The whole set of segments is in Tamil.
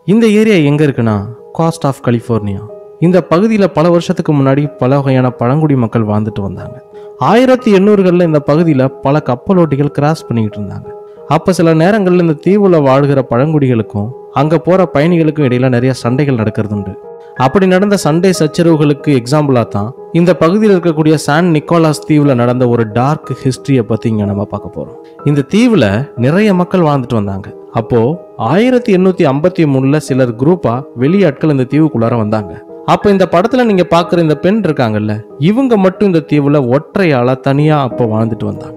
இந்த ஏரியா எங்க இருக்குன்னா காஸ்ட் ஆஃப் கலிஃபோர்னியா இந்த பகுதியில் பல வருஷத்துக்கு முன்னாடி பல வகையான பழங்குடி மக்கள் வாழ்ந்துட்டு வந்தாங்க ஆயிரத்தி எண்ணூறுகளில் இந்த பகுதியில் பல கப்பலோட்டிகள் கிராஸ் பண்ணிக்கிட்டு இருந்தாங்க அப்போ சில நேரங்களில் இந்த தீவுல வாழ்கிற பழங்குடிகளுக்கும் அங்கே போகிற பயணிகளுக்கும் இடையில நிறைய சண்டைகள் நடக்கிறது உண்டு அப்படி நடந்த சண்டை சச்சரவுகளுக்கு எக்ஸாம்பிளாக தான் இந்த பகுதியில் இருக்கக்கூடிய சான் நிக்கோலாஸ் தீவில் நடந்த ஒரு டார்க் ஹிஸ்டரியை பற்றி இங்கே நம்ம பார்க்க போகிறோம் இந்த தீவில் நிறைய மக்கள் வாழ்ந்துட்டு வந்தாங்க அப்போ ஆயிரத்தி எண்ணூற்றி ஐம்பத்தி மூணில் சிலர் குரூப்பாக வெளியாட்கள் இந்த தீவுக்குள்ளார வந்தாங்க அப்போ இந்த படத்தில் நீங்கள் பார்க்குற இந்த பெண் இருக்காங்கல்ல இவங்க மட்டும் இந்த தீவில் ஒற்றையாளா தனியாக அப்போ வாழ்ந்துட்டு வந்தாங்க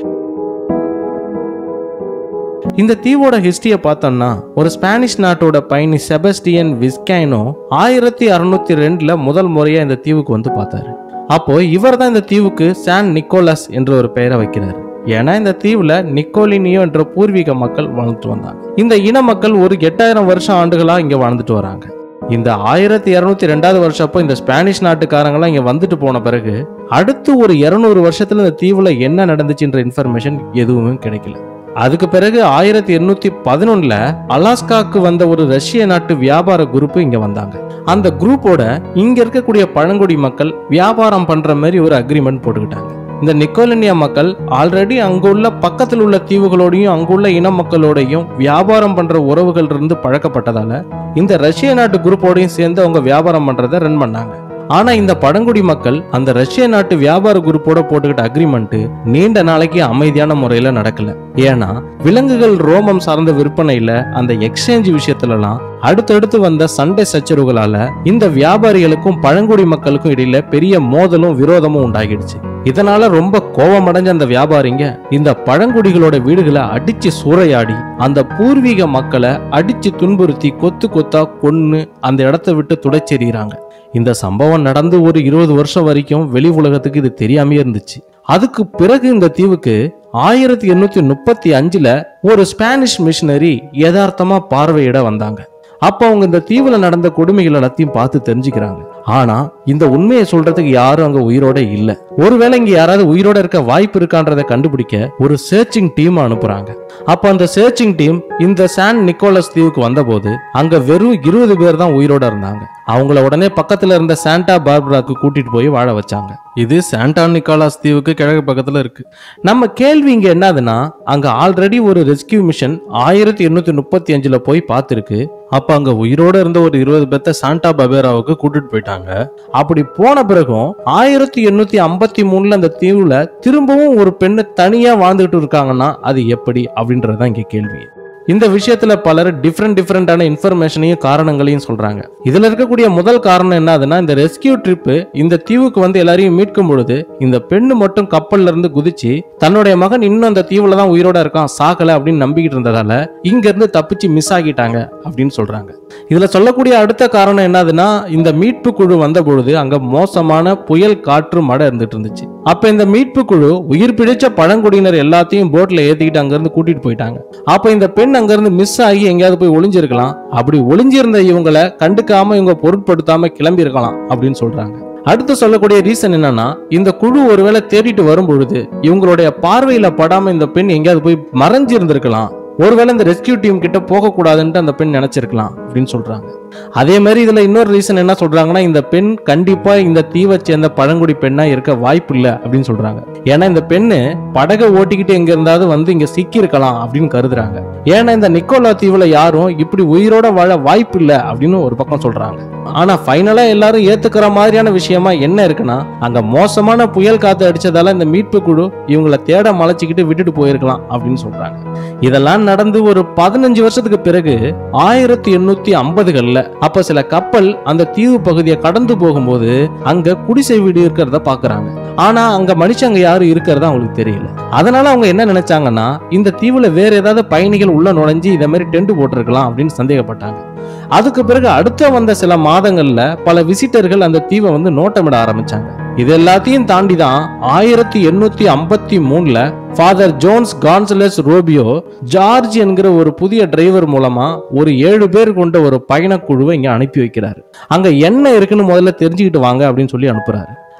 இந்த தீவோட ஹிஸ்டரியை பார்த்தோம்னா ஒரு ஸ்பானிஷ் நாட்டோட பயணி செபஸ்டியன் விஸ்கைனோ ஆயிரத்தி அறுநூத்தி ரெண்டுல முதல் முறையா இந்த தீவுக்கு வந்து பார்த்தாரு அப்போ இவர் தான் இந்த தீவுக்கு சான் நிக்கோலஸ் என்ற ஒரு பெயரை வைக்கிறாரு ஏன்னா இந்த தீவுல நிக்கோலினியோ என்ற பூர்வீக மக்கள் வாழ்ந்துட்டு வந்தாங்க இந்த இன மக்கள் ஒரு எட்டாயிரம் வருஷம் ஆண்டுகளா இங்க வாழ்ந்துட்டு வராங்க இந்த ஆயிரத்தி இரநூத்தி ரெண்டாவது வருஷப்போ இந்த ஸ்பானிஷ் நாட்டுக்காரங்களாம் இங்க வந்துட்டு போன பிறகு அடுத்து ஒரு இருநூறு வருஷத்துல இந்த தீவுல என்ன நடந்துச்சுன்ற இன்ஃபர்மேஷன் எதுவுமே கிடைக்கல அதுக்கு பிறகு ஆயிரத்தி எண்ணூத்தி பதினொன்னுல அலாஸ்காக்கு வந்த ஒரு ரஷ்ய நாட்டு வியாபார குரூப் இங்க வந்தாங்க அந்த குரூப்போட இங்க இருக்கக்கூடிய பழங்குடி மக்கள் வியாபாரம் பண்ற மாதிரி ஒரு அக்ரிமெண்ட் போட்டுக்கிட்டாங்க இந்த நிக்கோலினியா மக்கள் ஆல்ரெடி அங்குள்ள பக்கத்தில் உள்ள தீவுகளோடையும் அங்குள்ள இன மக்களோடையும் வியாபாரம் பண்ற உறவுகள் இருந்து பழக்கப்பட்டதால இந்த ரஷ்ய நாட்டு குரூப்போடையும் சேர்ந்து அவங்க வியாபாரம் பண்றதை ரன் பண்ணாங்க ஆனா இந்த பழங்குடி மக்கள் அந்த ரஷ்ய நாட்டு வியாபார குரூப்போட போட்டுக்கிட்ட அக்ரிமெண்ட் நீண்ட நாளைக்கு அமைதியான முறையில நடக்கல ஏன்னா விலங்குகள் ரோமம் சார்ந்த விற்பனையில அந்த எக்ஸ்சேஞ்ச் விஷயத்துலலாம் அடுத்தடுத்து வந்த சண்டை சச்சரவுகளால இந்த வியாபாரிகளுக்கும் பழங்குடி மக்களுக்கும் இடையில பெரிய மோதலும் விரோதமும் உண்டாகிடுச்சு இதனால ரொம்ப கோபமடைஞ்ச அந்த வியாபாரிங்க இந்த பழங்குடிகளோட வீடுகளை அடிச்சு சூறையாடி அந்த பூர்வீக மக்களை அடிச்சு துன்புறுத்தி கொத்து கொத்தா கொன்னு அந்த இடத்த விட்டு துடைச்செறிகிறாங்க இந்த சம்பவம் நடந்து ஒரு இருபது வருஷம் வரைக்கும் வெளி உலகத்துக்கு இது தெரியாமே இருந்துச்சு அதுக்கு பிறகு இந்த தீவுக்கு ஆயிரத்தி எண்ணூத்தி முப்பத்தி அஞ்சுல ஒரு ஸ்பானிஷ் மிஷினரி யதார்த்தமா பார்வையிட வந்தாங்க அப்ப அவங்க இந்த தீவுல நடந்த கொடுமைகள் எல்லாத்தையும் பார்த்து தெரிஞ்சுக்கிறாங்க ஆனா இந்த உண்மையை சொல்றதுக்கு யாரும் அங்க உயிரோட இல்ல ஒருவேளை இங்க யாராவது உயிரோட இருக்க வாய்ப்பு இருக்கான்றதை கண்டுபிடிக்க ஒரு சர்ச்சிங் டீம் அனுப்புறாங்க அப்ப அந்த சர்ச்சிங் டீம் இந்த சான் நிக்கோலஸ் தீவுக்கு வந்தபோது அங்க வெறும் இருபது பேர் தான் உயிரோட இருந்தாங்க அவங்கள உடனே பக்கத்துல இருந்த சாண்டா பார்பராக்கு கூட்டிட்டு போய் வாழ வச்சாங்க இது சாண்டா நிக்கோலாஸ் தீவுக்கு கிழக்கு பக்கத்துல இருக்கு நம்ம கேள்வி இங்க என்னதுன்னா அங்க ஆல்ரெடி ஒரு ரெஸ்கியூ மிஷன் ஆயிரத்தி எண்ணூத்தி முப்பத்தி அஞ்சுல போய் பார்த்திருக்கு அப்ப அங்க உயிரோட இருந்த ஒரு இருபது பேர்த்த சாண்டா பபேராவுக்கு கூட்டிட்டு போயிட்டாங்க அப்படி போன பிறகும் ஆயிரத்தி எண்ணூத்தி ஐம்பத்தி மூணுல அந்த தீவுல திரும்பவும் ஒரு பெண்ணு தனியா வாழ்ந்துகிட்டு இருக்காங்கன்னா அது எப்படி அப்படின்றதுதான் இங்க கேள்வி இந்த விஷயத்துல பலர் டிஃப்ரெண்ட் டிஃப்ரெண்டான இன்ஃபர்மேஷனையும் காரணங்களையும் சொல்றாங்க இதுல இருக்கக்கூடிய முதல் காரணம் என்னதுன்னா இந்த ரெஸ்கியூ ட்ரிப் இந்த தீவுக்கு வந்து எல்லாரையும் மீட்கும் பொழுது இந்த பெண்ணு மட்டும் கப்பல்ல இருந்து குதிச்சு தன்னுடைய மகன் இன்னும் அந்த தீவுல தான் உயிரோட இருக்கான் சாகல அப்படின்னு நம்பிக்கிட்டு இருந்ததால இங்க இருந்து தப்பிச்சு மிஸ் ஆகிட்டாங்க அப்படின்னு சொல்றாங்க இதுல சொல்லக்கூடிய அடுத்த காரணம் என்னதுன்னா இந்த மீட்பு குழு வந்த பொழுது அங்க மோசமான புயல் காற்று மழை இருந்துட்டு இருந்துச்சு அப்ப இந்த மீட்பு குழு உயிர் பிடிச்ச பழங்குடியினர் எல்லாத்தையும் போட்ல ஏத்திக்கிட்டு அங்க இருந்து கூட்டிட்டு போயிட்டாங்க அப்ப இந்த பெண் அங்க இருந்து மிஸ் ஆகி எங்கேயாவது போய் ஒளிஞ்சிருக்கலாம் அப்படி ஒளிஞ்சிருந்த இவங்களை கண்டுக்காம இவங்க பொருட்படுத்தாம கிளம்பி இருக்கலாம் அப்படின்னு சொல்றாங்க அடுத்து சொல்லக்கூடிய ரீசன் என்னன்னா இந்த குழு ஒருவேளை தேடிட்டு வரும் பொழுது இவங்களுடைய பார்வையில படாம இந்த பெண் எங்கேயாவது போய் மறைஞ்சு இருந்திருக்கலாம் ஒருவேளை இந்த ரெஸ்கியூ டீம் கிட்ட போக கூடாதுன்ட்டு அந்த பெண் நினைச்சிருக்கலாம் அப்படின்னு சொல்றாங்க அதே மாதிரி இதுல இன்னொரு ரீசன் என்ன சொல்றாங்கன்னா இந்த பெண் கண்டிப்பா இந்த தீவை சேர்ந்த பழங்குடி பெண்ணா இருக்க வாய்ப்பு இல்லை அப்படின்னு சொல்றாங்க ஏன்னா இந்த பெண்ணு படகை ஓட்டிக்கிட்டு எங்க இருந்தாவது வந்து இங்க சிக்கி இருக்கலாம் அப்படின்னு கருதுறாங்க ஏன்னா இந்த நிக்கோலா தீவுல யாரும் இப்படி உயிரோட வாழ வாய்ப்பு இல்லை அப்படின்னு ஒரு பக்கம் சொல்றாங்க ஆனா ஃபைனலா எல்லாரும் ஏத்துக்கிற மாதிரியான விஷயமா என்ன இருக்குன்னா அங்க மோசமான புயல் காத்து அடிச்சதால இந்த மீட்பு குழு இவங்கள தேட மலைச்சிக்கிட்டு விட்டுட்டு போயிருக்கலாம் அப்படின்னு சொல்றாங்க இதெல்லாம் நடந்து ஒரு பதினஞ்சு வருஷத்துக்கு பிறகு ஆயிரத்தி எண்ணூத்தி ஐம்பதுகள்ல அப்ப சில கப்பல் அந்த தீவு பகுதியை கடந்து போகும்போது அங்க குடிசை வீடு இருக்கிறத பாக்குறாங்க ஆனா அங்க மனுஷங்க யாரும் இருக்கிறதா அவங்களுக்கு தெரியல அதனால அவங்க என்ன நினைச்சாங்கன்னா இந்த தீவுல வேற ஏதாவது பயணிகள் உள்ள நுழைஞ்சு இதை மாதிரி டென்ட் போட்டிருக்கலாம் அப்படின்னு சந்தேகப்பட்டாங்க அதுக்கு பிறகு அடுத்த வந்த சில மாதங்கள்ல பல விசிட்டர்கள் அந்த தீவை வந்து நோட்டமிட ஆரம்பிச்சாங்க இது எல்லாத்தையும் தாண்டி தான் ஆயிரத்தி எண்ணூத்தி ஐம்பத்தி மூணுல father Jones Gonzales Rubio George என்கிற ஒரு புதிய டிரைவர் மூலமா ஒரு ஏழு பேர் கொண்ட ஒரு பயணக்குழுவை இங்க அனுப்பி வைக்கிறாரு அங்க என்ன இருக்குன்னு முதல்ல தெரிஞ்சுக்கிட்டு வாங்க அப்படின்னு சொல்லி அனுப்புறாரு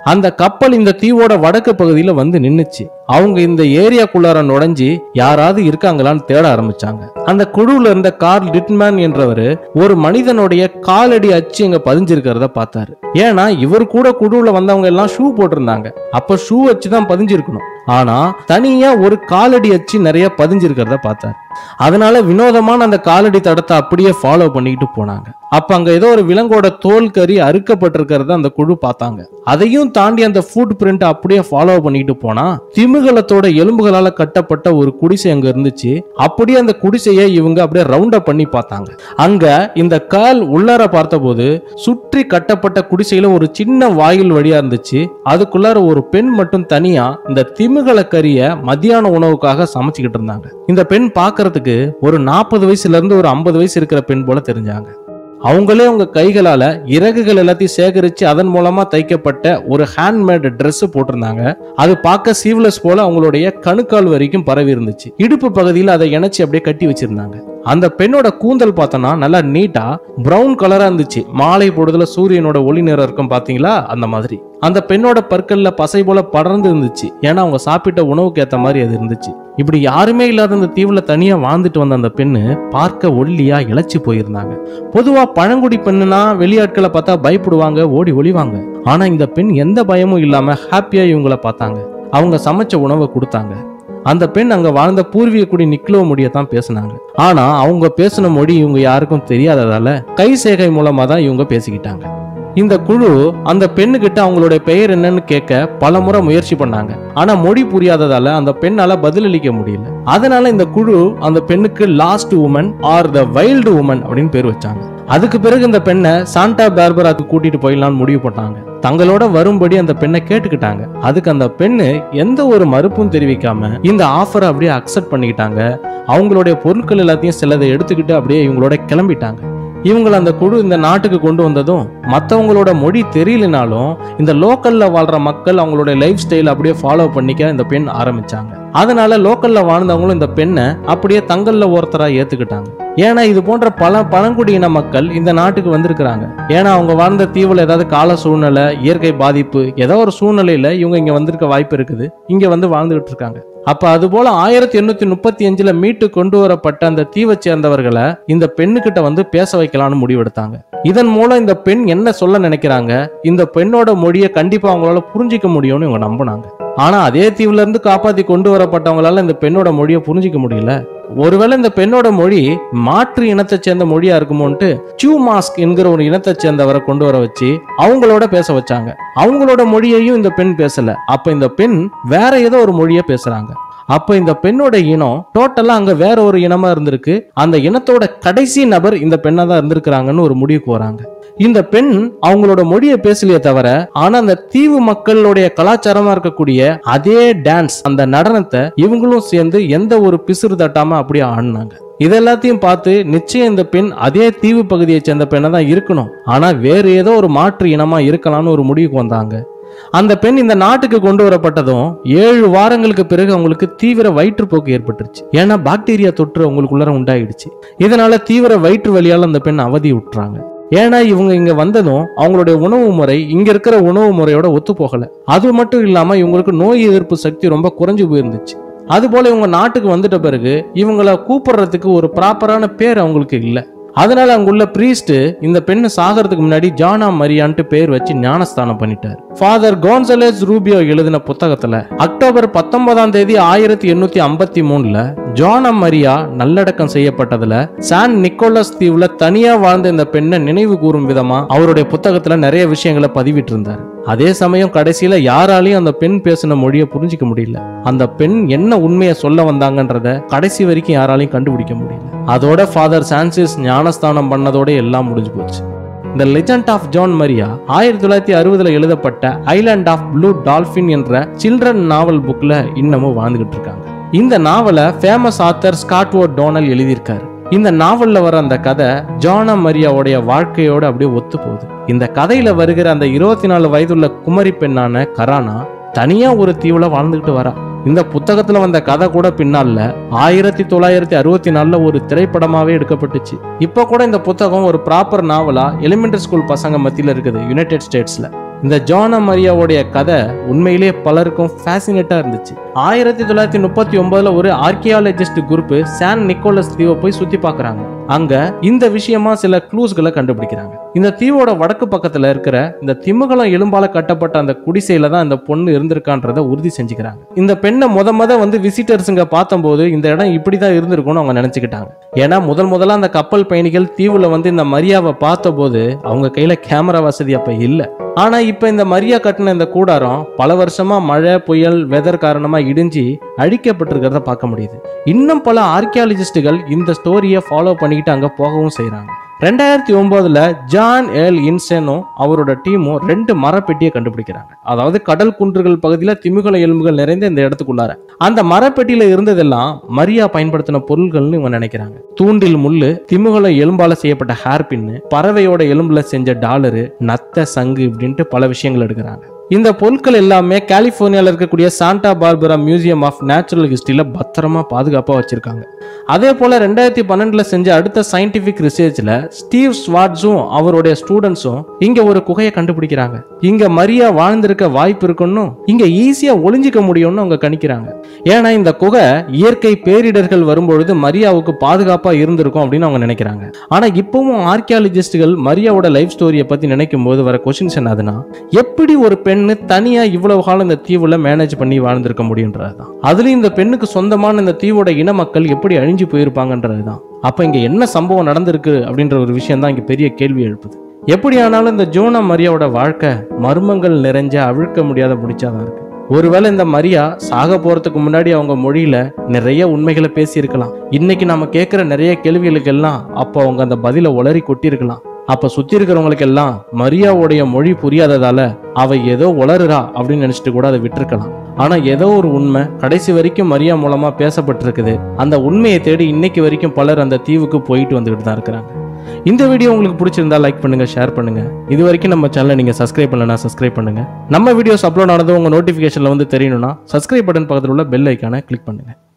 அந்த கப்பல் இந்த தீவோட வடக்கு பகுதியில வந்து நின்னுச்சு அவங்க இந்த ஏரியாக்குள்ளார நுழைஞ்சு யாராவது இருக்காங்களான்னு தேட ஆரம்பிச்சாங்க அந்த குழுவுல இருந்த கார்ல் டிட்மேன் என்றவர் ஒரு மனிதனுடைய காலடி அச்சு இங்க பதிஞ்சிருக்கிறத பார்த்தாரு ஏன்னா இவர் கூட குழுவுல வந்தவங்க எல்லாம் ஷூ போட்டிருந்தாங்க அப்ப ஷூ வச்சு தான் பதிஞ்சிருக்கணும் ஆனா தனியா ஒரு காலடி அச்சு நிறைய பதிஞ்சிருக்கிறத பார்த்தாரு அதனால வினோதமான அந்த காலடி தடத்தை அப்படியே ஃபாலோ பண்ணிக்கிட்டு போனாங்க அப்ப அங்க ஏதோ ஒரு விலங்கோட தோல் கறி அறுக்கப்பட்டிருக்கிறத அந்த குழு பார்த்தாங்க அதையும் தாண்டி அந்த ஃபுட் பிரிண்ட் அப்படியே ஃபாலோ பண்ணிக்கிட்டு போனா திமிங்கலத்தோட எலும்புகளால கட்டப்பட்ட ஒரு குடிசை அங்க இருந்துச்சு அப்படியே அந்த குடிசையை இவங்க அப்படியே ரவுண்ட் அப் பண்ணி பார்த்தாங்க அங்க இந்த கால் உள்ளார பார்த்தபோது சுற்றி கட்டப்பட்ட குடிசையில ஒரு சின்ன வாயில் வழியா இருந்துச்சு அதுக்குள்ளார ஒரு பெண் மட்டும் தனியா இந்த திமிங்கல கறிய மத்தியான உணவுக்காக சமைச்சுக்கிட்டு இருந்தாங்க இந்த பெண் பார்க்கிறதுக்கு ஒரு நாற்பது வயசுல இருந்து ஒரு ஐம்பது வயசு இருக்கிற பெண் போல தெரிஞ்சாங்க அவங்களே அவங்க கைகளால இறகுகள் எல்லாத்தையும் சேகரிச்சு அதன் மூலமா தைக்கப்பட்ட ஒரு ஹேண்ட்மேட் Dress போட்டிருந்தாங்க அது பார்க்க சீவ்லெஸ் போல அவங்களுடைய கணுக்கால் வரைக்கும் பரவி இருந்துச்சு இடுப்பு பகுதியில் அதை இணைச்சு அப்படியே கட்டி வச்சிருந்தாங்க அந்த பெண்ணோட கூந்தல் பார்த்தோன்னா நல்லா நீட்டா பிரவுன் கலரா இருந்துச்சு மாலை பொழுதுல சூரியனோட ஒளி நிறம் இருக்கும் பாத்தீங்களா அந்த மாதிரி அந்த பெண்ணோட பற்கள்ல பசை போல படர்ந்து இருந்துச்சு ஏன்னா அவங்க சாப்பிட்ட உணவுக்கு ஏத்த மாதிரி அது இருந்துச்சு இப்படி யாருமே இல்லாத அந்த தீவுல தனியா வாழ்ந்துட்டு வந்த அந்த பெண்ணு பார்க்க ஒல்லியா இழைச்சி போயிருந்தாங்க பொதுவா பழங்குடி பெண்ணுனா வெளியாட்களை பார்த்தா பயப்படுவாங்க ஓடி ஒளிவாங்க ஆனா இந்த பெண் எந்த பயமும் இல்லாம ஹாப்பியா இவங்கள பார்த்தாங்க அவங்க சமைச்ச உணவை கொடுத்தாங்க அந்த பெண் அங்க வாழ்ந்த பூர்வீக குடி நிக்லோ மொழியை தான் பேசினாங்க ஆனா அவங்க பேசின மொழி இவங்க யாருக்கும் தெரியாததால கை சேகை மூலமா தான் இவங்க பேசிக்கிட்டாங்க இந்த குழு அந்த பெண்ணுகிட்ட அவங்களுடைய பெயர் என்னன்னு கேட்க பல முறை முயற்சி பண்ணாங்க ஆனா மொழி புரியாததால அந்த பெண்ணால பதிலளிக்க முடியல அதனால இந்த குழு அந்த பெண்ணுக்கு lost woman or the wild woman அப்படின்னு பேர் வச்சாங்க அதுக்கு பிறகு இந்த பெண்ணை சாண்டா பார்பராக்கு கூட்டிட்டு போயிடலாம்னு முடிவு பண்ணாங்க தங்களோட வரும்படி அந்த பெண்ணை கேட்டுக்கிட்டாங்க அதுக்கு அந்த பெண்ணு எந்த ஒரு மறுப்பும் தெரிவிக்காம இந்த ஆஃபரை அப்படியே அக்செப்ட் பண்ணிக்கிட்டாங்க அவங்களுடைய பொருட்கள் எல்லாத்தையும் சிலதை எடுத்துக்கிட்டு அப்படியே இவங்களோட கிளம்பிட்டாங்க இவங்களை அந்த குழு இந்த நாட்டுக்கு கொண்டு வந்ததும் மற்றவங்களோட மொழி தெரியலனாலும் இந்த லோக்கல்ல வாழ்ற மக்கள் அவங்களோட லைஃப் ஸ்டைல் அப்படியே ஃபாலோ பண்ணிக்க இந்த பெண் ஆரம்பிச்சாங்க அதனால லோக்கல்ல வாழ்ந்தவங்களும் இந்த பெண்ணை அப்படியே தங்கள்ல ஒருத்தரா ஏத்துக்கிட்டாங்க ஏன்னா இது போன்ற பல பழங்குடியின மக்கள் இந்த நாட்டுக்கு வந்திருக்கிறாங்க ஏன்னா அவங்க வாழ்ந்த தீவுல ஏதாவது கால சூழ்நிலை இயற்கை பாதிப்பு ஏதோ ஒரு சூழ்நிலையில இவங்க இங்க வந்திருக்க வாய்ப்பு இருக்குது இங்க வந்து வாழ்ந்துகிட்டு இருக்காங்க அப்ப அது போல ஆயிரத்தி எண்ணூத்தி முப்பத்தி அஞ்சுல மீட்டு கொண்டு வரப்பட்ட அந்த தீவை சேர்ந்தவர்களை இந்த பெண்ணுகிட்ட வந்து பேச வைக்கலாம்னு முடிவெடுத்தாங்க இதன் மூலம் இந்த பெண் என்ன சொல்ல நினைக்கிறாங்க இந்த பெண்ணோட மொழியை கண்டிப்பா அவங்களால புரிஞ்சிக்க முடியும்னு இவங்க நம்பினாங்க ஆனா அதே தீவுல இருந்து காப்பாத்தி கொண்டு வரப்பட்டவங்களால இந்த பெண்ணோட மொழியை புரிஞ்சிக்க முடியல ஒருவேளை இந்த பெண்ணோட மொழி மாற்று இனத்தை சேர்ந்த மொழியா இருக்குமோன்ட்டு சியூ மாஸ்க் என்கிற ஒரு இனத்தை சேர்ந்தவரை கொண்டு வர வச்சு அவங்களோட பேச வச்சாங்க அவங்களோட மொழியையும் இந்த பெண் பேசல அப்ப இந்த பெண் வேற ஏதோ ஒரு மொழியை பேசுறாங்க அப்ப இந்த பெண்ணோட இனம் டோட்டலா அங்க வேற ஒரு இனமா இருந்திருக்கு அந்த இனத்தோட கடைசி நபர் இந்த பெண்ணா தான் இருந்திருக்கிறாங்கன்னு ஒரு முடிவுக்கு வராங்க இந்த பெண் அவங்களோட மொழியை பேசலையே தவிர ஆனா அந்த தீவு மக்களுடைய கலாச்சாரமா இருக்கக்கூடிய அதே டான்ஸ் அந்த நடனத்தை இவங்களும் சேர்ந்து எந்த ஒரு பிசுறு தட்டாம அப்படியே ஆடினாங்க இது எல்லாத்தையும் பார்த்து நிச்சயம் இந்த பெண் அதே தீவு பகுதியை சேர்ந்த பெண்ணை தான் இருக்கணும் ஆனா வேறு ஏதோ ஒரு மாற்று இனமா இருக்கலாம்னு ஒரு முடிவுக்கு வந்தாங்க அந்த பெண் இந்த நாட்டுக்கு கொண்டு வரப்பட்டதும் ஏழு வாரங்களுக்கு பிறகு அவங்களுக்கு தீவிர வயிற்றுப்போக்கு ஏற்பட்டுருச்சு ஏன்னா பாக்டீரியா தொற்று அவங்களுக்குள்ளார உண்டாயிடுச்சு இதனால தீவிர வயிற்று வலியால் அந்த பெண் அவதி விட்டுறாங்க ஏன்னா இவங்க இங்க வந்ததும் அவங்களுடைய உணவு முறை இங்க இருக்கிற உணவு முறையோட ஒத்து போகல அது மட்டும் இல்லாம இவங்களுக்கு நோய் எதிர்ப்பு சக்தி ரொம்ப குறைஞ்சு போயிருந்துச்சு அது போல இவங்க நாட்டுக்கு வந்துட்ட பிறகு இவங்கள கூப்பிடுறதுக்கு ஒரு ப்ராப்பரான பேர் அவங்களுக்கு இல்லை அதனால அங்குள்ள பிரீஸ்ட் இந்த பெண்ணு சாகிறதுக்கு முன்னாடி ஜானா மரியான்ட்டு பேர் வச்சு ஞானஸ்தானம் பண்ணிட்டார் ஃபாதர் கோன்சலேஸ் ரூபியோ எழுதின புத்தகத்துல அக்டோபர் பத்தொன்பதாம் தேதி ஆயிரத்தி எண்ணூத்தி ஐம்பத்தி மூணுல ஜானா மரியா நல்லடக்கம் செய்யப்பட்டதுல சான் நிக்கோலஸ் தீவுல தனியா வாழ்ந்த இந்த பெண்ணை நினைவு கூறும் விதமா அவருடைய புத்தகத்துல நிறைய விஷயங்களை பதிவிட்டு இருந்தார் அதே சமயம் கடைசியில யாராலையும் அந்த பெண் பேசின மொழியை புரிஞ்சிக்க முடியல அந்த பெண் என்ன உண்மையை சொல்ல வந்தாங்கன்றத கடைசி வரைக்கும் யாராலையும் கண்டுபிடிக்க முடியல அதோட ஃபாதர் சான்சிஸ் ஞானஸ்தானம் பண்ணதோட எல்லாம் முடிஞ்சு போச்சு இந்த லெஜண்ட் ஆஃப் ஜான் மரியா ஆயிரத்தி தொள்ளாயிரத்தி அறுபதுல எழுதப்பட்ட ஐலாண்ட் ஆஃப் ப்ளூ டால்பின் என்ற சில்ட்ரன் நாவல் புக்ல இன்னமும் வாழ்ந்துகிட்டு இருக்காங்க இந்த நாவலை ஃபேமஸ் ஆத்தர் ஸ்காட்வோ டோனல் எழுதியிருக்காரு இந்த நாவல்ல வர அந்த கதை ஜானா மரியாவுடைய வாழ்க்கையோட அப்படியே ஒத்து போகுது இந்த கதையில வருகிற அந்த இருபத்தி நாலு வயதுள்ள குமரி பெண்ணான கரானா தனியா ஒரு தீவுல வாழ்ந்துகிட்டு வரா இந்த புத்தகத்துல வந்த கதை கூட பின்னால ஆயிரத்தி தொள்ளாயிரத்தி அறுபத்தி நாலுல ஒரு திரைப்படமாவே எடுக்கப்பட்டுச்சு இப்ப கூட இந்த புத்தகம் ஒரு ப்ராப்பர் நாவலா எலிமெண்டரி ஸ்கூல் பசங்க மத்தியில இருக்குது யுனைடெட் ஸ்டேட்ஸ்ல இந்த ஜானா மரியாவுடைய கதை உண்மையிலேயே பலருக்கும் ஃபேசினேட்டா இருந்துச்சு ஆயிரத்தி தொள்ளாயிரத்தி முப்பத்தி ஒன்பதுல ஒரு ஆர்கியாலஜிஸ்ட் குரூப் சான் நிக்கோலஸ் தீவை போய் சுத்தி பார்க்கறாங்க அங்க இந்த விஷயமா சில க்ளூஸ்களை கண்டுபிடிக்கிறாங்க இந்த தீவோட வடக்கு பக்கத்துல இருக்கிற இந்த திமுகலம் எலும்பால கட்டப்பட்ட அந்த குடிசையில தான் இந்த பொண்ணு இருந்திருக்கான்றத உறுதி செஞ்சுக்கிறாங்க இந்த பெண்ணை முத முத வந்து விசிட்டர்ஸுங்க பார்த்தம்போது இந்த இடம் இப்படிதான் இருந்திருக்கும்னு அவங்க நினைச்சுக்கிட்டாங்க ஏன்னா முதல் முதல்ல அந்த கப்பல் பயணிகள் தீவுல வந்து இந்த மரியாவை பார்த்தபோது அவங்க கையில கேமரா வசதி அப்ப இல்ல ஆனா இப்ப இந்த மரியா கட்டின இந்த கூடாரம் பல வருஷமா மழை புயல் வெதர் காரணமா இடிஞ்சு அழிக்கப்பட்டிருக்கிறத பார்க்க முடியுது இன்னும் பல ஆர்கியாலஜிஸ்டுகள் இந்த ஸ்டோரியை ஃபாலோ பண்ணிக்கிட்டு அங்க போகவும் செய்றாங்க ரெண்டாயிரத்தி ஒன்பதுல ஜான் எல் இன்செனோ அவரோட டீமும் ரெண்டு மரப்பெட்டியை கண்டுபிடிக்கிறாங்க அதாவது கடல் குன்றுகள் பகுதியில் திமிங்கல எலும்புகள் நிறைந்த இந்த இடத்துக்குள்ளார அந்த மரப்பெட்டியில இருந்ததெல்லாம் மரியா பயன்படுத்தின பொருள்கள்னு இவங்க நினைக்கிறாங்க தூண்டில் முள்ளு திமிங்கல எலும்பால செய்யப்பட்ட ஹேர் பின்னு பறவையோட எலும்புல செஞ்ச டாலரு நத்த சங்கு இப்படின்ட்டு பல விஷயங்கள் எடுக்கிறாங்க இந்த பொருட்கள் எல்லாமே கலிபோர்னியால இருக்கக்கூடிய Santa Barbara museum of natural ஹிஸ்டரியில பத்திரமா பாதுகாப்பா வச்சிருக்காங்க அதே போல ரெண்டாயிரத்தி பன்னெண்டுல செஞ்ச அடுத்த சயின்டிபிக் ரிசர்ச்ல ஸ்டீவ் ஸ்வாட்ஸும் அவருடைய ஸ்டூடெண்ட்ஸும் இங்க ஒரு குகையை கண்டுபிடிக்கிறாங்க இங்க மரியா வாழ்ந்திருக்க வாய்ப்பு இருக்குன்னு இங்க ஈஸியா ஒளிஞ்சிக்க முடியும்னு அவங்க கணிக்கிறாங்க ஏன்னா இந்த குகை இயற்கை பேரிடர்கள் வரும்பொழுது மரியாவுக்கு பாதுகாப்பா இருந்திருக்கும் அப்படின்னு அவங்க நினைக்கிறாங்க ஆனா இப்பவும் ஆர்கியாலஜிஸ்டுகள் மரியாவோட லைஃப் ஸ்டோரியை பத்தி நினைக்கும் போது வர கொஸ்டின்ஸ் என்னதுன்னா எப்படி ஒரு பெண்ணு தனியா இவ்வளவு காலம் இந்த தீவுல மேனேஜ் பண்ணி வாழ்ந்திருக்க முடியுன்றதுதான் அதுலயும் இந்த பெண்ணுக்கு சொந்தமான இந்த தீவோட இன மக்கள் எப்படி அழிஞ்சு போயிருப்பாங்கன்றதுதான் அப்ப இங்க என்ன சம்பவம் நடந்திருக்கு அப்படின்ற ஒரு விஷயம் தான் இங்க பெரிய கேள்வி எழுப்புது எப்படி ஆனாலும் இந்த ஜோனா மரியாவோட வாழ்க்கை மர்மங்கள் நிறைஞ்ச அவிழ்க்க முடியாத முடிச்சாதான் இருக்கு ஒருவேளை இந்த மரியா சாக போறதுக்கு முன்னாடி அவங்க மொழியில நிறைய உண்மைகளை பேசியிருக்கலாம் இன்னைக்கு நாம கேட்கிற நிறைய கேள்விகளுக்கெல்லாம் அப்போ அவங்க அந்த பதில உளறி கொட்டியிருக்கலாம் அப்ப சுத்தி இருக்கிறவங்களுக்கு எல்லாம் மரியாவுடைய மொழி புரியாததால அவ ஏதோ உளறுறா அப்படின்னு நினைச்சிட்டு கூட அதை விட்டுருக்கலாம் ஆனா ஏதோ ஒரு உண்மை கடைசி வரைக்கும் மரியா மூலமா பேசப்பட்டிருக்குது அந்த உண்மையை தேடி இன்னைக்கு வரைக்கும் பலர் அந்த தீவுக்கு போயிட்டு வந்துகிட்டு தான் இருக்கிறாங்க இந்த வீடியோ உங்களுக்கு பிடிச்சிருந்தா லைக் பண்ணுங்க ஷேர் பண்ணுங்க இது வரைக்கும் நம்ம சேனலை நீங்க சப்ஸ்கிரைப் பண்ணலனா சப்ஸ்கிரைப் பண்ணுங்க நம்ம வீடியோஸ் அப்லோட் ஆனது உங்க நோட்டிபிகேஷன்ல வந்து தெரியணும்னா சப்ஸ்கிரைப் பட்டன் பக்கத்தில் உள்ள பெல் ஐக்கானை கிளிக் பண்ணுங்க